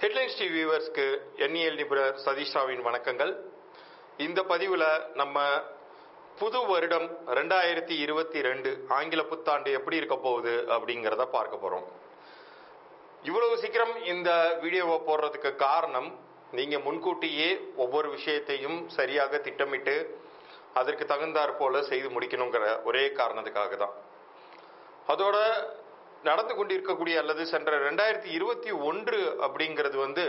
headlines TV வியூவர்ஸ்க்கு எண்ணியல் நிபுணர் சதீஷாவின் வணக்கங்கள் இந்த பதிவில் நம்ம புது வருடம் ரெண்டாயிரத்தி இருபத்தி ரெண்டு ஆங்கில புத்தாண்டு எப்படி இருக்க போகுது அப்படிங்கிறத பார்க்க போகிறோம் இவ்வளவு சீக்கிரம் இந்த வீடியோவை போடுறதுக்கு காரணம் நீங்க முன்கூட்டியே ஒவ்வொரு விஷயத்தையும் சரியாக திட்டமிட்டு அதற்கு தகுந்தாற் போல செய்து முடிக்கணுங்கிற ஒரே காரணத்துக்காக தான் அதோட நடந்து கொண்டிருக்கக்கூடிய அல்லது சென்ற ரெண்டாயிரத்தி இருபத்தி ஒன்று அப்படிங்கிறது வந்து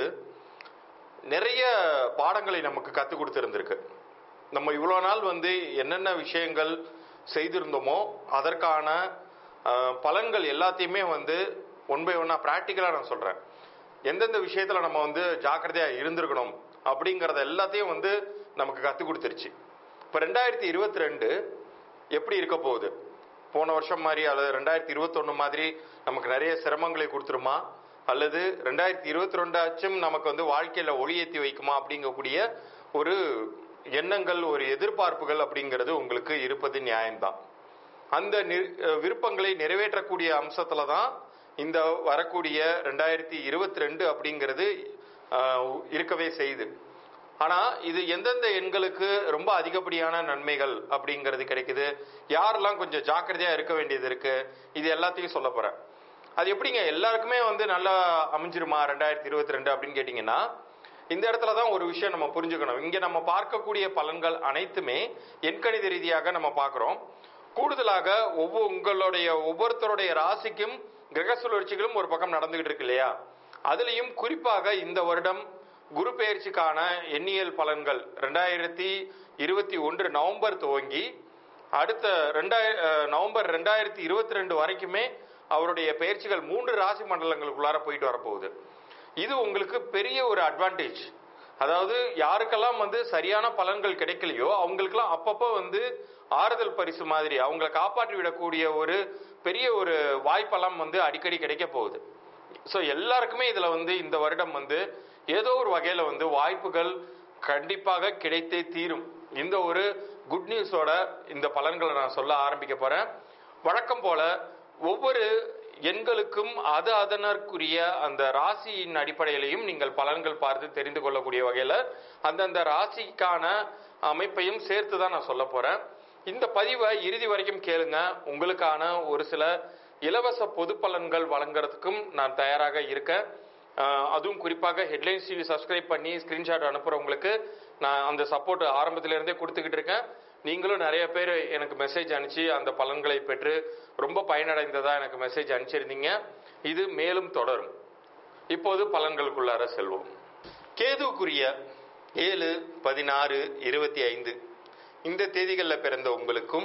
நிறைய பாடங்களை நமக்கு கற்றுக் கொடுத்துருந்துருக்கு நம்ம இவ்வளோ நாள் வந்து என்னென்ன விஷயங்கள் செய்திருந்தோமோ அதற்கான அஹ், பலன்கள் எல்லாத்தையுமே வந்து ஒன் பை ஒன்னாக ப்ராக்டிக்கலாக நான் சொல்கிறேன் எந்தெந்த விஷயத்தில் நம்ம வந்து ஜாக்கிரதையாக இருந்திருக்கணும் அப்படிங்கிறத எல்லாத்தையும் வந்து நமக்கு கற்றுக் கொடுத்துருச்சு இப்போ ரெண்டாயிரத்தி இருபத்தி ரெண்டு எப்படி இருக்க போகுது போன வருஷம் மாதிரி அல்லது ரெண்டாயிரத்தி இருபத்தொன்று மாதிரி நமக்கு நிறைய சிரமங்களை கொடுத்துருமா அல்லது ரெண்டாயிரத்தி இருபத்தி ரெண்டாச்சும் நமக்கு வந்து வாழ்க்கையில் ஒளியேற்றி வைக்குமா அப்படிங்கக்கூடிய ஒரு எண்ணங்கள் ஒரு எதிர்பார்ப்புகள் அப்படிங்கிறது உங்களுக்கு இருப்பது நியாயம்தான் அந்த நி- அஹ் விருப்பங்களை நிறைவேற்றக்கூடிய அம்சத்துல தான் இந்த வரக்கூடிய ரெண்டாயிரத்தி இருபத்தி ரெண்டு அப்படிங்கிறது அஹ், இருக்கவே செய்யுது ஆனா இது எந்தெந்த எண்களுக்கு ரொம்ப அதிகப்படியான நன்மைகள் அப்படிங்கிறது கிடைக்குது யாரெல்லாம் கொஞ்சம் ஜாக்கிரதையா இருக்க வேண்டியது இருக்கு இது எல்லாத்தையும் சொல்ல போறேன் அது எப்படிங்க எல்லாருக்குமே வந்து நல்லா அமைஞ்சிருமா ரெண்டாயிரத்தி இருபத்தி ரெண்டு அப்படின்னு கேட்டிங்கன்னா இந்த இடத்துல தான் ஒரு விஷயம் நம்ம புரிஞ்சுக்கணும் இங்க நம்ம பார்க்கக்கூடிய பலன்கள் அனைத்துமே எண்கணித ரீதியாக நம்ம பார்க்குறோம் கூடுதலாக ஒவ்வொரு உங்களுடைய ஒவ்வொருத்தருடைய ராசிக்கும் கிரக சுழற்சிகளும் ஒரு பக்கம் நடந்துகிட்டு இருக்கு இல்லையா அதுலேயும் குறிப்பாக இந்த வருடம் குரு பெயர்ச்சிக்கான எண்ணியல் பலன்கள் ரெண்டாயிரத்தி இருபத்தி ஒன்று நவம்பர் துவங்கி அடுத்த ரெண்டாயிர அஹ், நவம்பர் ரெண்டாயிரத்தி இருபத்தி ரெண்டு வரைக்குமே அவருடைய பயிற்சிகள் மூன்று ராசி மண்டலங்களுக்குள்ளார போயிட்டு வரப்போகுது இது உங்களுக்கு பெரிய ஒரு அட்வான்டேஜ் அதாவது யாருக்கெல்லாம் வந்து சரியான பலன்கள் கிடைக்கலையோ அவங்களுக்கெல்லாம் அப்பப்போ வந்து ஆறுதல் பரிசு மாதிரி அவங்கள காப்பாற்றி விடக்கூடிய ஒரு பெரிய ஒரு வாய்ப்பெல்லாம் வந்து அடிக்கடி கிடைக்க போகுது ஸோ எல்லாருக்குமே இதில் வந்து இந்த வருடம் வந்து ஏதோ ஒரு வகையில் வந்து வாய்ப்புகள் கண்டிப்பாக கிடைத்தே தீரும் இந்த ஒரு குட் நியூஸோட இந்த பலன்களை நான் சொல்ல ஆரம்பிக்க போகிறேன் வழக்கம் போல ஒவ்வொரு எண்களுக்கும் அது அதனற்குரிய அந்த ராசியின் அடிப்படையிலையும் நீங்கள் பலன்கள் பார்த்து தெரிந்து கொள்ளக்கூடிய வகையில் அந்தந்த ராசிக்கான அமைப்பையும் சேர்த்து தான் நான் சொல்ல போகிறேன் இந்த பதிவை இறுதி வரைக்கும் கேளுங்க உங்களுக்கான ஒரு சில இலவச பொது பலன்கள் வழங்குறதுக்கும் நான் தயாராக இருக்கேன் அஹ் அதுவும் குறிப்பாக ஹெட்லைன்ஸ் டிவி சப்ஸ்கிரைப் பண்ணி ஸ்கிரீன்ஷாட் அனுப்புறவங்களுக்கு நான் அந்த சப்போர்ட் ஆரம்பத்துல இருந்தே கொடுத்துக்கிட்டு இருக்கேன் நீங்களும் நிறைய பேர் எனக்கு மெசேஜ் அனுப்பிச்சு அந்த பலன்களை பெற்று ரொம்ப பயனடைந்ததா எனக்கு மெசேஜ் அனுப்பிச்சிருந்தீங்க இது மேலும் தொடரும் இப்போது பலன்களுக்குள்ளார செல்வோம் கேதுக்குரிய ஏழு பதினாறு இருபத்தி ஐந்து இந்த தேதிகளில் பிறந்த உங்களுக்கும்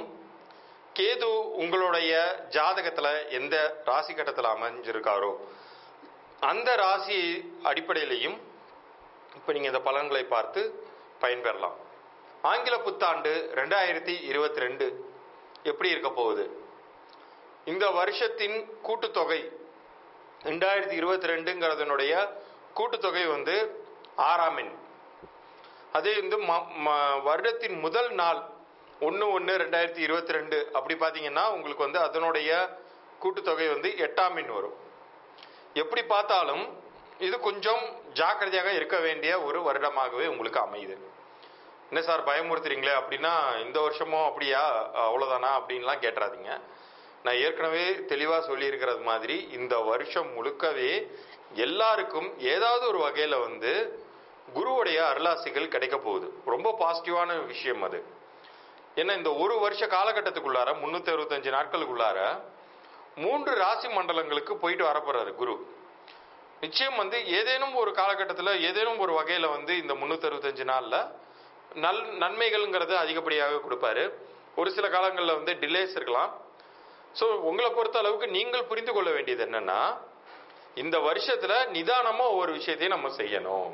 கேது உங்களுடைய ஜாதகத்துல எந்த ராசி கட்டத்தில் அமைஞ்சிருக்காரோ அந்த ராசி அடிப்படையிலையும் இப்போ நீங்கள் இந்த பலன்களை பார்த்து பயன்பெறலாம் ஆங்கில புத்தாண்டு ரெண்டாயிரத்தி இருபத்தி ரெண்டு எப்படி இருக்க போகுது இந்த வருஷத்தின் கூட்டுத்தொகை ரெண்டாயிரத்தி இருபத்தி ரெண்டுங்கிறதனுடைய கூட்டுத்தொகை வந்து ஆறாம் எண் அதே வந்து ம- ம- வருடத்தின் முதல் நாள் ஒன்று ஒன்று ரெண்டாயிரத்தி இருபத்தி ரெண்டு அப்படி பார்த்தீங்கன்னா உங்களுக்கு வந்து அதனுடைய கூட்டுத்தொகை வந்து எட்டாம் எண் வரும் எப்படி பார்த்தாலும் இது கொஞ்சம் ஜாக்கிரதையாக இருக்க வேண்டிய ஒரு வருடமாகவே உங்களுக்கு அமையுது என்ன சார் பயமுறுத்துறீங்களே அப்படின்னா இந்த வருஷமும் அப்படியா அவ்வளோதானா அப்படின்லாம் கேட்டுறாதீங்க நான் ஏற்கனவே தெளிவாக சொல்லியிருக்கிறது மாதிரி இந்த வருஷம் முழுக்கவே எல்லாருக்கும் ஏதாவது ஒரு வகையில் வந்து குருவுடைய அருளாசிகள் கிடைக்க போகுது ரொம்ப பாசிட்டிவான விஷயம் அது ஏன்னா இந்த ஒரு வருஷ காலகட்டத்துக்குள்ளார முன்னூத்தி அறுபத்தஞ்சு நாட்களுக்குள்ளார மூன்று ராசி மண்டலங்களுக்கு போயிட்டு வரப்போறாரு குரு நிச்சயம் வந்து ஏதேனும் ஒரு காலகட்டத்தில் ஏதேனும் ஒரு வகையில் வந்து இந்த முன்னூத்தி அறுபத்தஞ்சு நாளில் நல் நன்மைகள்ங்கிறது அதிகப்படியாக கொடுப்பாரு ஒரு சில காலங்களில் வந்து டிலேஸ் இருக்கலாம் ஸோ உங்களை பொறுத்த அளவுக்கு நீங்கள் புரிந்து கொள்ள வேண்டியது என்னன்னா இந்த வருஷத்துல நிதானமா ஒவ்வொரு விஷயத்தையும் நம்ம செய்யணும்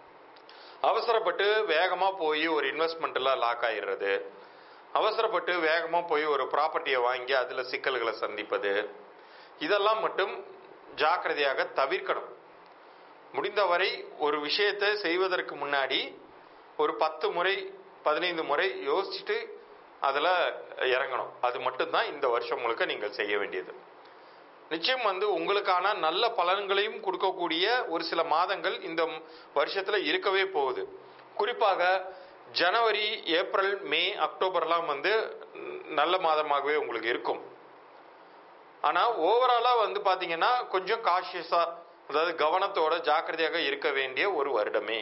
அவசரப்பட்டு வேகமா போய் ஒரு இன்வெஸ்ட்மெண்ட்ல லாக் ஆயிடுறது அவசரப்பட்டு வேகமா போய் ஒரு ப்ராப்பர்ட்டியை வாங்கி அதுல சிக்கல்களை சந்திப்பது இதெல்லாம் மட்டும் ஜாக்கிரதையாக தவிர்க்கணும் முடிந்தவரை ஒரு விஷயத்தை செய்வதற்கு முன்னாடி ஒரு பத்து முறை பதினைந்து முறை யோசிச்சுட்டு அதில் இறங்கணும் அது மட்டும்தான் இந்த வருஷம் முழுக்க நீங்கள் செய்ய வேண்டியது நிச்சயம் வந்து உங்களுக்கான நல்ல பலன்களையும் கொடுக்கக்கூடிய ஒரு சில மாதங்கள் இந்த வருஷத்துல இருக்கவே போகுது குறிப்பாக ஜனவரி ஏப்ரல் மே அக்டோபர்லாம் வந்து நல்ல மாதமாகவே உங்களுக்கு இருக்கும் ஆனா ஓவராலா வந்து பாத்தீங்கன்னா கொஞ்சம் காஷியஸா அதாவது கவனத்தோட ஜாக்கிரதையாக இருக்க வேண்டிய ஒரு வருடமே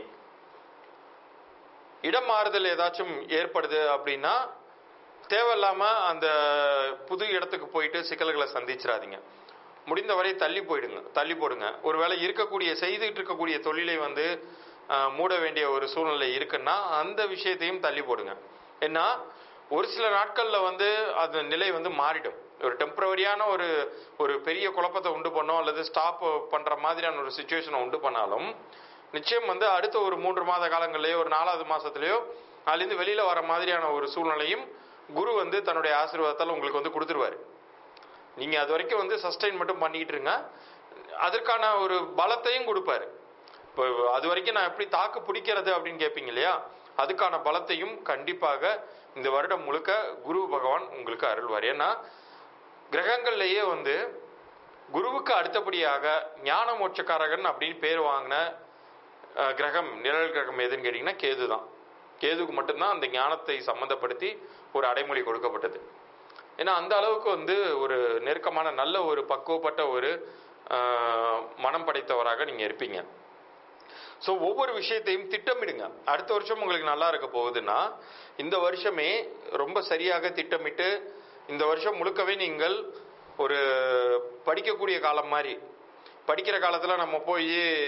இடம் மாறுதல் ஏதாச்சும் ஏற்படுது அப்படின்னா தேவையில்லாம அந்த புது இடத்துக்கு போயிட்டு சிக்கல்களை சந்திச்சிடாதீங்க முடிந்தவரை தள்ளி போயிடுங்க தள்ளி போடுங்க ஒருவேளை இருக்கக்கூடிய செய்துட்டு இருக்கக்கூடிய தொழிலை வந்து அஹ், மூட வேண்டிய ஒரு சூழ்நிலை இருக்குன்னா அந்த விஷயத்தையும் தள்ளி போடுங்க ஏன்னா ஒரு சில நாட்கள்ல வந்து அந்த நிலை வந்து மாறிடும் ஒரு டெம்பரவரியான ஒரு ஒரு பெரிய குழப்பத்தை உண்டு பண்ணோம் அல்லது ஸ்டாப் பண்ற மாதிரியான ஒரு சுச்சுவேஷனை உண்டு பண்ணாலும் நிச்சயம் வந்து அடுத்த ஒரு மூன்று மாத காலங்கள்லயோ ஒரு நாலாவது மாசத்துலயோ அதுலேருந்து வெளியில வர மாதிரியான ஒரு சூழ்நிலையும் குரு வந்து தன்னுடைய ஆசீர்வாதத்தால் உங்களுக்கு வந்து கொடுத்துருவாரு நீங்க அது வரைக்கும் வந்து சஸ்டைன் மட்டும் பண்ணிக்கிட்டு இருங்க அதற்கான ஒரு பலத்தையும் கொடுப்பாரு இப்போ அது வரைக்கும் நான் எப்படி தாக்கு பிடிக்கிறது அப்படின்னு கேட்பீங்க இல்லையா அதுக்கான பலத்தையும் கண்டிப்பாக இந்த வருடம் முழுக்க குரு பகவான் உங்களுக்கு அருள்வார் ஏன்னா கிரகங்கள்லயே வந்து குருவுக்கு அடுத்தபடியாக ஞான மோட்சக்காரகன் அப்படின்னு பேர் வாங்கின அஹ், கிரகம் நிழல் கிரகம் எதுன்னு கேட்டிங்கன்னா கேது தான் கேதுக்கு மட்டும்தான் அந்த ஞானத்தை சம்மந்தப்படுத்தி ஒரு அடைமொழி கொடுக்கப்பட்டது ஏன்னா அந்த அளவுக்கு வந்து ஒரு நெருக்கமான நல்ல ஒரு பக்குவப்பட்ட ஒரு அஹ், மனம் படைத்தவராக நீங்க இருப்பீங்க ஸோ ஒவ்வொரு விஷயத்தையும் திட்டமிடுங்க அடுத்த வருஷம் உங்களுக்கு நல்லா இருக்க போகுதுன்னா இந்த வருஷமே ரொம்ப சரியாக திட்டமிட்டு இந்த வருஷம் முழுக்கவே நீங்கள் ஒரு படிக்கக்கூடிய காலம் மாதிரி படிக்கிற காலத்துல நம்ம போய்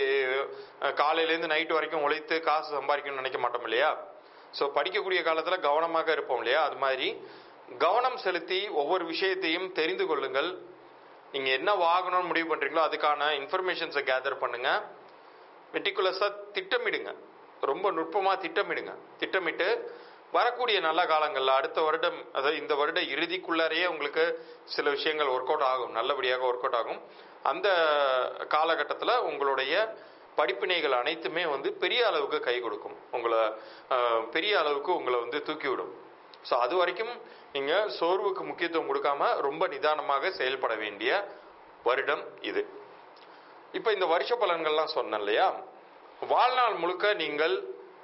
அஹ், காலையிலேருந்து நைட்டு வரைக்கும் உழைத்து காசு சம்பாதிக்கணும்னு நினைக்க மாட்டோம் இல்லையா ஸோ படிக்கக்கூடிய காலத்துல கவனமாக இருப்போம் இல்லையா அது மாதிரி கவனம் செலுத்தி ஒவ்வொரு விஷயத்தையும் தெரிந்து கொள்ளுங்கள் நீங்க என்ன வாங்கணும்னு முடிவு பண்றீங்களோ அதுக்கான இன்ஃபர்மேஷன்ஸை கேதர் பண்ணுங்க மெட்டிகுலஸா திட்டமிடுங்க ரொம்ப நுட்பமா திட்டமிடுங்க திட்டமிட்டு வரக்கூடிய நல்ல காலங்கள்ல அடுத்த வருடம் அதாவது இந்த வருட இறுதிக்குள்ளாரையே உங்களுக்கு சில விஷயங்கள் ஒர்க் அவுட் ஆகும் நல்லபடியாக ஒர்க் அவுட் ஆகும் அந்த காலகட்டத்தில் உங்களுடைய படிப்பினைகள் அனைத்துமே வந்து பெரிய அளவுக்கு கை கொடுக்கும் உங்களை அஹ், பெரிய அளவுக்கு உங்களை வந்து தூக்கிவிடும் ஸோ அது வரைக்கும் நீங்க சோர்வுக்கு முக்கியத்துவம் கொடுக்காம ரொம்ப நிதானமாக செயல்பட வேண்டிய வருடம் இது இப்ப இந்த வருஷ பலன்கள்லாம் சொன்னேன் இல்லையா வாழ்நாள் முழுக்க நீங்கள்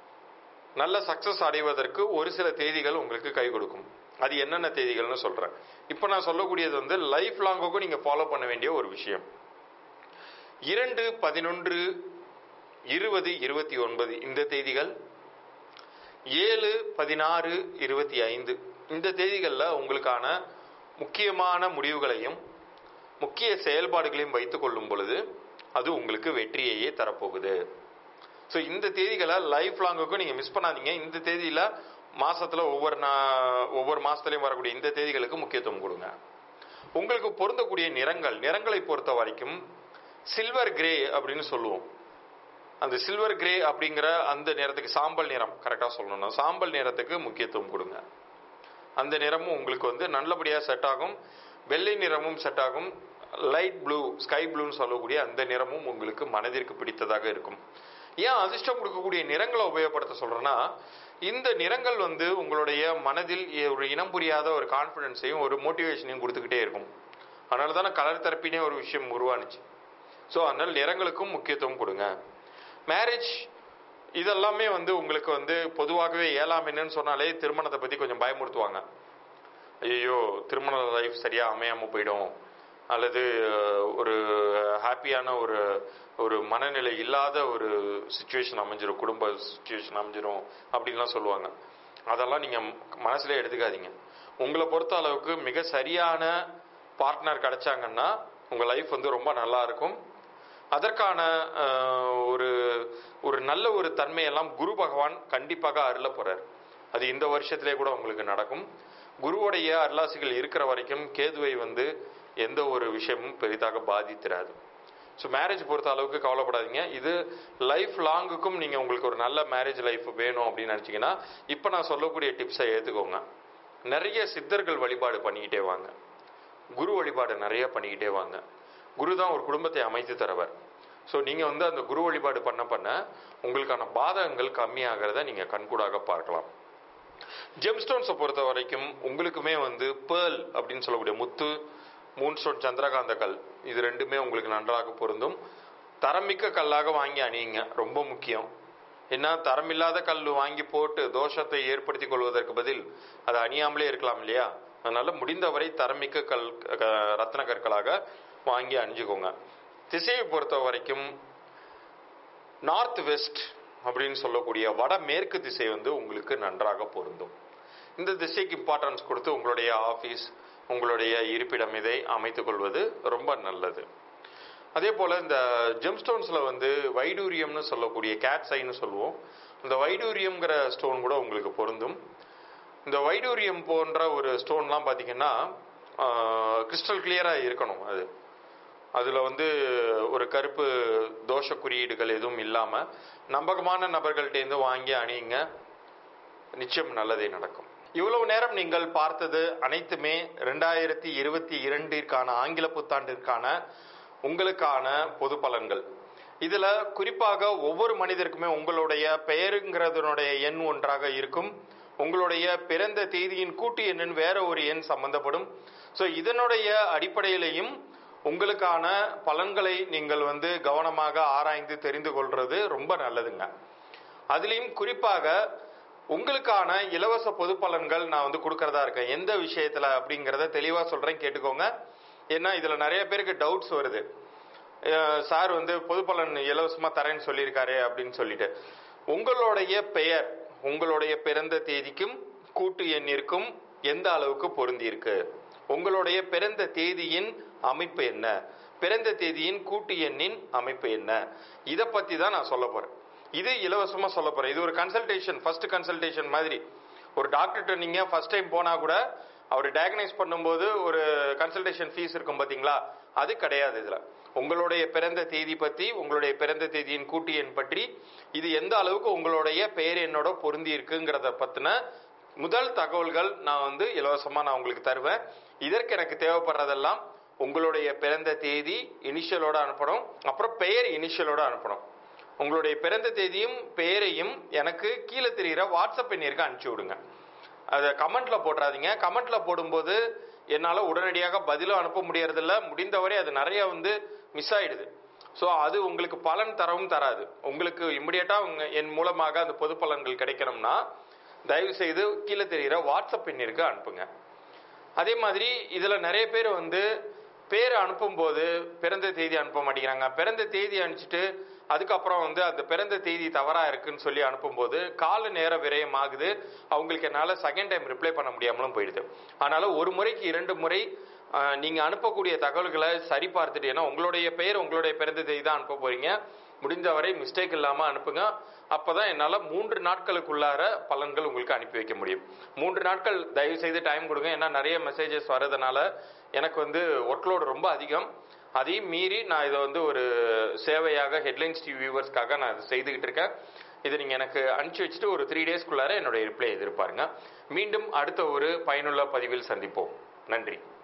நல்ல சக்சஸ் அடைவதற்கு ஒரு சில தேதிகள் உங்களுக்கு கை கொடுக்கும் அது என்னென்ன தேதிகள்னு சொல்றேன் இப்ப நான் சொல்லக்கூடியது வந்து லைஃப் லாங்குக்கும் நீங்க ஃபாலோ பண்ண வேண்டிய ஒரு விஷயம் இரண்டு பதினொன்று இருபது இருபத்தி ஒன்பது இந்த தேதிகள் ஏழு பதினாறு இருபத்தி ஐந்து இந்த தேதிகளில் உங்களுக்கான முக்கியமான முடிவுகளையும் முக்கிய செயல்பாடுகளையும் வைத்துக் கொள்ளும் பொழுது அது உங்களுக்கு வெற்றியையே தரப்போகுது ஸோ இந்த தேதிகளை லைஃப் லாங்குக்கும் நீங்கள் மிஸ் பண்ணாதீங்க இந்த தேதியில் மாசத்துல ஒவ்வொரு நா- ஒவ்வொரு மாசத்துலயும் வரக்கூடிய இந்த தேதிகளுக்கு முக்கியத்துவம் கொடுங்க உங்களுக்கு பொருந்தக்கூடிய நிறங்கள் நிறங்களை பொறுத்த வரைக்கும் சில்வர் கிரே அப்படின்னு சொல்லுவோம் அந்த சில்வர் கிரே அப்படிங்கிற அந்த நிறத்துக்கு சாம்பல் நிறம் கரெக்டாக சொல்லணும்னா சாம்பல் நிறத்துக்கு முக்கியத்துவம் கொடுங்க அந்த நிறமும் உங்களுக்கு வந்து நல்லபடியாக செட் ஆகும் வெள்ளை நிறமும் செட் ஆகும் லைட் ப்ளூ ஸ்கை ப்ளூன்னு சொல்லக்கூடிய அந்த நிறமும் உங்களுக்கு மனதிற்கு பிடித்ததாக இருக்கும் ஏன் அதிர்ஷ்டம் கொடுக்கக்கூடிய நிறங்களை உபயோகப்படுத்த சொல்றேன்னா இந்த நிறங்கள் வந்து உங்களுடைய மனதில் ஒரு இனம் புரியாத ஒரு கான்ஃபிடென்ஸையும் ஒரு மோட்டிவேஷனையும் கொடுத்துக்கிட்டே இருக்கும் அதனால தானே கலர் தெரப்பினே ஒரு விஷயம் உருவானுச்சு ஸோ அதனால் நிறங்களுக்கும் முக்கியத்துவம் கொடுங்க மேரேஜ் இதெல்லாமே வந்து உங்களுக்கு வந்து பொதுவாகவே ஏழாம் என்னன்னு சொன்னாலே திருமணத்தை பற்றி கொஞ்சம் பயமுறுத்துவாங்க ஐயோ திருமண லைஃப் சரியா அமையாம போயிடும் அல்லது அஹ், ஒரு ஹாப்பியான ஒரு ஒரு மனநிலை இல்லாத ஒரு சுச்சுவேஷன் அமைஞ்சிரும் குடும்ப சுச்சுவேஷன் அமைஞ்சிரும் அப்படின்லாம் சொல்லுவாங்க அதெல்லாம் நீங்க மனசுல எடுத்துக்காதீங்க உங்களை பொறுத்த அளவுக்கு மிக சரியான பார்ட்னர் கிடைச்சாங்கன்னா உங்க லைஃப் வந்து ரொம்ப நல்லா இருக்கும் அதற்கான அஹ், ஒரு ஒரு நல்ல ஒரு தன்மையெல்லாம் குரு பகவான் கண்டிப்பாக அருள போறார் அது இந்த வருஷத்திலே கூட உங்களுக்கு நடக்கும் குருவுடைய அருளாசிகள் இருக்கிற வரைக்கும் கேதுவை வந்து எந்த ஒரு விஷயமும் பெரிதாக பாதித்திராது ஸோ மேரேஜ் பொறுத்த அளவுக்கு கவலைப்படாதீங்க இது லைஃப் லாங்குக்கும் நீங்கள் உங்களுக்கு ஒரு நல்ல மேரேஜ் லைஃப் வேணும் அப்படின்னு நினச்சிங்கன்னா இப்போ நான் சொல்லக்கூடிய டிப்ஸை ஏற்றுக்கோங்க நிறைய சித்தர்கள் வழிபாடு பண்ணிக்கிட்டே வாங்க குரு வழிபாடு நிறைய பண்ணிக்கிட்டே வாங்க குரு தான் ஒரு குடும்பத்தை அமைத்து தரவர் ஸோ நீங்கள் வந்து அந்த குரு வழிபாடு பண்ண பண்ண உங்களுக்கான பாதகங்கள் கம்மியாகிறத நீங்கள் கண்கூடாக பார்க்கலாம் ஜெம்ஸ்டோன்ஸை பொறுத்த வரைக்கும் உங்களுக்குமே வந்து பேர்ல் அப்படின்னு சொல்லக்கூடிய முத்து மூன் ஸ்டோன் சந்திரகாந்த கல் இது ரெண்டுமே உங்களுக்கு நன்றாக பொருந்தும் தரமிக்க கல்லாக வாங்கி அணியுங்க ரொம்ப முக்கியம் ஏன்னா தரமில்லாத கல் வாங்கி போட்டு தோஷத்தை ஏற்படுத்தி கொள்வதற்கு பதில் அதை அணியாமலே இருக்கலாம் இல்லையா அதனால முடிந்தவரை தரமிக்க கல் க- ரத்தின கற்களாக வாங்கி அணிஞ்சுக்கோங்க திசையை பொறுத்த வரைக்கும் நார்த் வெஸ்ட் அப்படின்னு சொல்லக்கூடிய வடமேற்கு திசை வந்து உங்களுக்கு நன்றாக பொருந்தும் இந்த திசைக்கு இம்பார்ட்டன்ஸ் கொடுத்து உங்களுடைய ஆஃபீஸ் உங்களுடைய இருப்பிடம் இதை அமைத்துக் கொள்வது ரொம்ப நல்லது அதே போல இந்த ஜெம்ஸ்டோன்ஸ்ல வந்து வைடூரியம்னு சொல்லக்கூடிய கேட்ஸ் ஐன்னு சொல்லுவோம் இந்த வைடூரியம்ங்கிற ஸ்டோன் கூட உங்களுக்கு பொருந்தும் இந்த வைடூரியம் போன்ற ஒரு ஸ்டோன்லாம் பார்த்தீங்கன்னா கிறிஸ்டல் கிளியராக இருக்கணும் அது அதில் வந்து ஒரு கருப்பு தோஷ குறியீடுகள் எதுவும் இல்லாமல் நம்பகமான நபர்கள்ட்டேருந்து வாங்கி அணியுங்க நிச்சயம் நல்லதே நடக்கும் இவ்வளவு நேரம் நீங்கள் பார்த்தது அனைத்துமே ரெண்டாயிரத்தி இருபத்தி இரண்டிற்கான ஆங்கில புத்தாண்டிற்கான உங்களுக்கான பொது பலன்கள் இதுல குறிப்பாக ஒவ்வொரு மனிதருக்குமே உங்களுடைய பெயருங்கிறதனுடைய எண் ஒன்றாக இருக்கும் உங்களுடைய பிறந்த தேதியின் கூட்டு எண்ணின் வேற ஒரு எண் சம்பந்தப்படும் ஸோ இதனுடைய அடிப்படையிலையும் உங்களுக்கான பலன்களை நீங்கள் வந்து கவனமாக ஆராய்ந்து தெரிந்து கொள்றது ரொம்ப நல்லதுங்க அதுலேயும் குறிப்பாக உங்களுக்கான இலவச பொது பலன்கள் நான் வந்து கொடுக்கறதா இருக்கேன் எந்த விஷயத்துல அப்படிங்கிறத தெளிவா சொல்றேன் கேட்டுக்கோங்க ஏன்னா இதுல நிறைய பேருக்கு டவுட்ஸ் வருது அஹ் சார் வந்து பொது பலன் இலவசமா தரேன்னு சொல்லியிருக்காரு அப்படின்னு சொல்லிட்டு உங்களுடைய பெயர் உங்களுடைய பிறந்த தேதிக்கும் கூட்டு எண்ணிற்கும் எந்த அளவுக்கு பொருந்தி இருக்கு உங்களுடைய பிறந்த தேதியின் அமைப்பு என்ன பிறந்த தேதியின் கூட்டு எண்ணின் அமைப்பு என்ன இதை பத்தி தான் நான் சொல்ல போறேன் இது இலவசமா சொல்ல போறேன் இது ஒரு கன்சல்டேஷன் ஃபர்ஸ்ட் கன்சல்டேஷன் மாதிரி ஒரு டாக்டர்கிட்ட நீங்க ஃபர்ஸ்ட் டைம் போனா கூட அவர் டயக்னைஸ் பண்ணும்போது ஒரு கன்சல்டேஷன் ஃபீஸ் இருக்கும் பாத்தீங்களா அது கிடையாது இதுல உங்களுடைய பிறந்த தேதி பத்தி உங்களுடைய பிறந்த தேதியின் கூட்டு எண் பற்றி இது எந்த அளவுக்கு உங்களுடைய பெயர் எண்ணோட பொருந்தி இருக்குங்கிறத பத்தின முதல் தகவல்கள் நான் வந்து இலவசமா நான் உங்களுக்கு தருவேன் இதற்கு எனக்கு தேவைப்படுறதெல்லாம் உங்களுடைய பிறந்த தேதி இனிஷியலோட அனுப்பணும் அப்புறம் பெயர் இனிஷியலோட அனுப்பணும் உங்களுடைய பிறந்த தேதியும் பெயரையும் எனக்கு கீழே தெரிகிற வாட்ஸ்அப் எண்ணிற்கு அனுப்பிச்சி விடுங்க அதை கமெண்ட்ல போட்டுறாதீங்க கமெண்ட்ல போடும்போது என்னால் உடனடியாக பதிலும் அனுப்ப முடியறதில்ல முடிந்தவரை அது நிறைய வந்து மிஸ் ஆயிடுது ஸோ அது உங்களுக்கு பலன் தரவும் தராது உங்களுக்கு இமிடியட்டாக உங்க என் மூலமாக அந்த பொது பலன்கள் கிடைக்கணும்னா தயவு செய்து கீழே தெரிகிற வாட்ஸ்அப் எண்ணிற்கு அனுப்புங்க அதே மாதிரி இதுல நிறைய பேர் வந்து பேர் அனுப்பும்போது பிறந்த தேதி அனுப்ப மாட்டேங்கிறாங்க பிறந்த தேதி அனுப்பிச்சிட்டு அதுக்கப்புறம் வந்து அந்த பிறந்த தேதி தவறா இருக்குன்னு சொல்லி அனுப்பும்போது கால நேர விரயம் ஆகுது அவங்களுக்கு என்னால செகண்ட் டைம் ரிப்ளை பண்ண முடியாமலும் போயிடுது அதனால ஒரு முறைக்கு இரண்டு முறை ஆஹ், நீங்க அனுப்பக்கூடிய தகவல்களை சரி பார்த்துட்டு ஏன்னா உங்களுடைய பெயர் உங்களுடைய பிறந்த தேதி தான் அனுப்ப போறீங்க முடிஞ்சவரை மிஸ்டேக் இல்லாம அனுப்புங்க அப்பதான் என்னால மூன்று நாட்களுக்குள்ளார பலன்கள் உங்களுக்கு அனுப்பி வைக்க முடியும் மூன்று நாட்கள் தயவு செய்து டைம் கொடுங்க ஏன்னா நிறைய மெசேஜஸ் வர்றதுனால எனக்கு வந்து ஒர்க்லோடு ரொம்ப அதிகம் அதையும் மீறி நான் இதை வந்து ஒரு சேவையாக ஹெட்லைன்ஸ் டிவி வியூவர்ஸ்க்காக நான் இதை செய்துகிட்டு இருக்கேன் இது நீங்க எனக்கு அனுப்பிச்சு வச்சுட்டு ஒரு த்ரீ டேஸ்க்குள்ளார என்னுடைய ரிப்ளை எதிர்பாருங்க மீண்டும் அடுத்த ஒரு பயனுள்ள பதிவில் சந்திப்போம் நன்றி